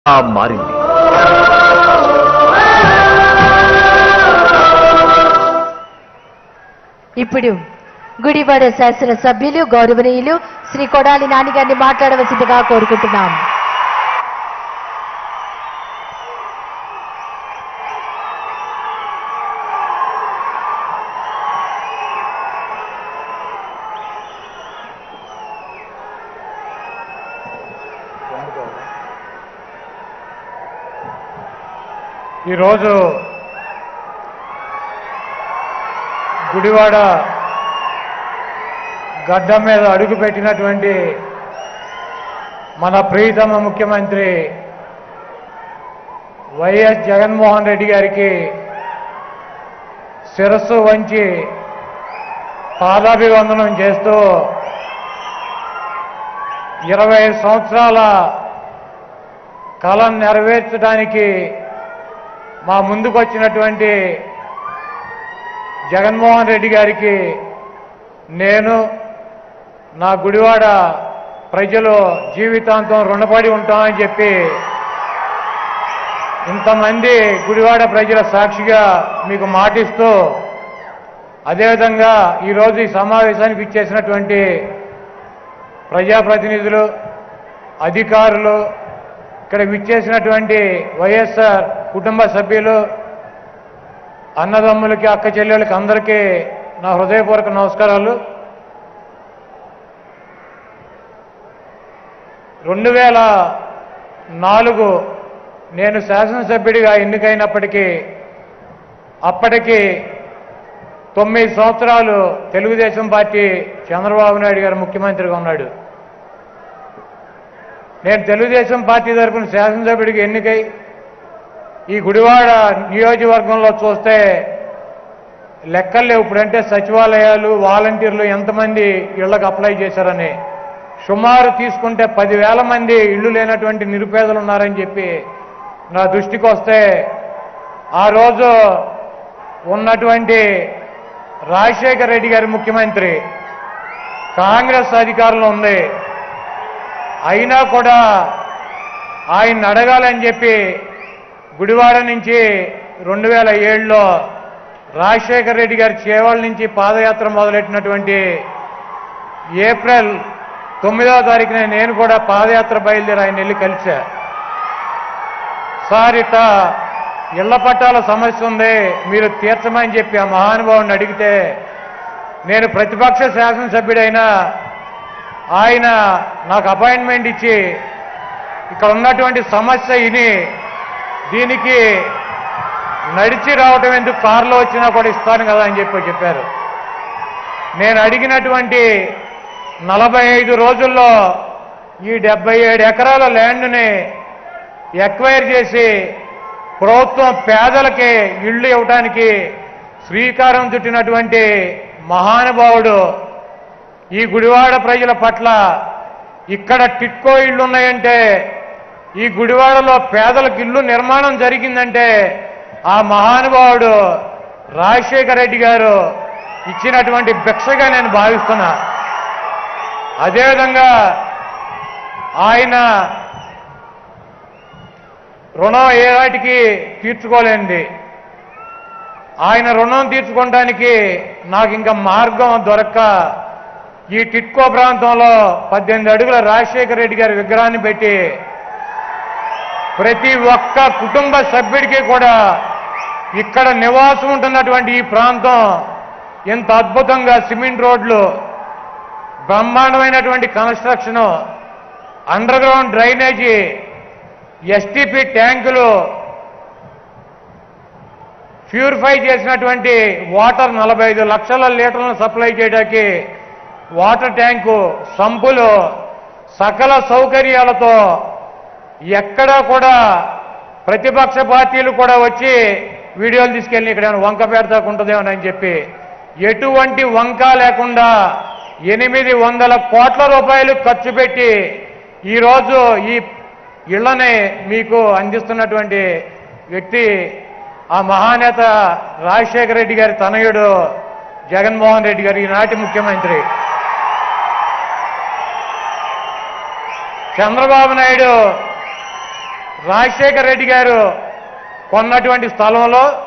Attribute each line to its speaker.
Speaker 1: మారింది
Speaker 2: ఇప్పుడు గుడివాడ శాసన సభ్యులు గౌరవనీయులు శ్రీ కొడాలి నానిగారిని మాట్లాడవలసిందిగా కోరుకుంటున్నాం
Speaker 3: ఈరోజు గుడివాడ గడ్డ మీద అడుగు పెట్టినటువంటి మన ప్రియతమ ముఖ్యమంత్రి వైఎస్ జగన్మోహన్ రెడ్డి గారికి శిరస్సు వంచి పాదాభివందనం చేస్తూ ఇరవై సంవత్సరాల కళ నెరవేర్చడానికి మా ముందుకు వచ్చినటువంటి జగన్మోహన్ రెడ్డి గారికి నేను నా గుడివాడ ప్రజలు జీవితాంతం రుణపడి ఉంటామని చెప్పి ఇంతమంది గుడివాడ ప్రజల సాక్షిగా మీకు మాటిస్తూ అదేవిధంగా ఈరోజు ఈ సమావేశానికి ఇచ్చేసినటువంటి ప్రజాప్రతినిధులు అధికారులు ఇక్కడ విచ్చేసినటువంటి వైఎస్ఆర్ కుటుంబ సభ్యులు అన్నదమ్ములకి అక్క చెల్లెళ్ళకి అందరికీ నా హృదయపూర్వక నమస్కారాలు రెండు వేల నాలుగు నేను శాసనసభ్యుడిగా ఎన్నికైనప్పటికీ అప్పటికి తొమ్మిది సంవత్సరాలు తెలుగుదేశం పార్టీ చంద్రబాబు నాయుడు గారు ముఖ్యమంత్రిగా ఉన్నాడు నేను తెలుగుదేశం పార్టీ తరఫున శాసనసభ్యుడికి ఎన్నికై ఈ గుడివాడ నియోజకవర్గంలో చూస్తే లెక్కలు లేవు ఇప్పుడంటే సచివాలయాలు వాలంటీర్లు ఎంతమంది ఇళ్లకు అప్లై చేశారని సుమారు తీసుకుంటే పదివేల మంది ఇళ్ళు లేనటువంటి నిరుపేదలు ఉన్నారని చెప్పి నా దృష్టికి వస్తే ఆ రోజు ఉన్నటువంటి రాజశేఖర రెడ్డి గారి ముఖ్యమంత్రి కాంగ్రెస్ అధికారంలో ఉంది అయినా కూడా ఆయన అడగాలని చెప్పి గుడివాడ నుంచి రెండు వేల ఏడులో రాజశేఖర రెడ్డి గారి చేవాళ్ళ నుంచి పాదయాత్ర మొదలెట్టినటువంటి ఏప్రిల్ తొమ్మిదవ తారీఖున నేను కూడా పాదయాత్ర బయలుదేరి ఆయన వెళ్ళి కలిసా సార్ ఇట్ట ఇళ్ల పట్టాల సమస్య ఉంది మీరు తీర్చమని చెప్పి ఆ మహానుభావుని అడిగితే నేను ప్రతిపక్ష శాసనసభ్యుడైనా ఆయన నాకు అపాయింట్మెంట్ ఇచ్చి ఇక్కడ ఉన్నటువంటి సమస్య ఇని దీనికి నడిచి రావటం ఎందుకు కారులో వచ్చినా కూడా ఇస్తాను కదా అని చెప్పి చెప్పారు నేను అడిగినటువంటి నలభై ఐదు రోజుల్లో ఈ డెబ్బై ఏడు ఎకరాల ల్యాండ్ని ఎక్వైర్ చేసి ప్రభుత్వం పేదలకి ఇళ్ళు ఇవ్వటానికి శ్రీకారం చుట్టినటువంటి మహానుభావుడు ఈ గుడివాడ ప్రజల పట్ల ఇక్కడ టిట్కో ఇళ్ళు ఉన్నాయంటే ఈ గుడివాడలో పేదలకు ఇల్లు నిర్మాణం జరిగిందంటే ఆ మహానుభావుడు రాజశేఖర రెడ్డి గారు ఇచ్చినటువంటి భిక్షగా నేను భావిస్తున్నా అదేవిధంగా ఆయన రుణం ఏ వాటికి తీర్చుకోలేండి ఆయన రుణం తీర్చుకోవడానికి నాకు ఇంకా మార్గం దొరక్క ఈ టిట్కో ప్రాంతంలో పద్దెనిమిది అడుగుల రాజశేఖర రెడ్డి గారి విగ్రహాన్ని పెట్టి ప్రతి ఒక్క కుటుంబ సభ్యుడికి కూడా ఇక్కడ నివాసం ఉంటున్నటువంటి ఈ ప్రాంతం ఎంత అద్భుతంగా సిమెంట్ రోడ్లు బ్రహ్మాండమైనటువంటి construction underground drainage STP ట్యాంకులు ప్యూరిఫై చేసినటువంటి వాటర్ నలభై ఐదు లక్షల లీటర్లను సప్లై చేయడానికి వాటర్ ట్యాంకు సంపులు సకల సౌకర్యాలతో ఎక్కడా కూడా ప్రతిపక్ష పార్టీలు కూడా వచ్చి వీడియోలు తీసుకెళ్ళి ఇక్కడ ఏమైనా వంక పెడతాకు ఉంటుందేమోనని చెప్పి ఎటువంటి వంక లేకుండా ఎనిమిది వందల కోట్ల రూపాయలు ఖర్చు పెట్టి ఈరోజు ఈ ఇళ్లని మీకు అందిస్తున్నటువంటి వ్యక్తి ఆ మహానేత రాజశేఖర రెడ్డి గారి తనయుడు జగన్మోహన్ రెడ్డి గారు ఈనాటి ముఖ్యమంత్రి చంద్రబాబు నాయుడు రాజశేఖర రెడ్డి గారు కొన్నటువంటి స్థలంలో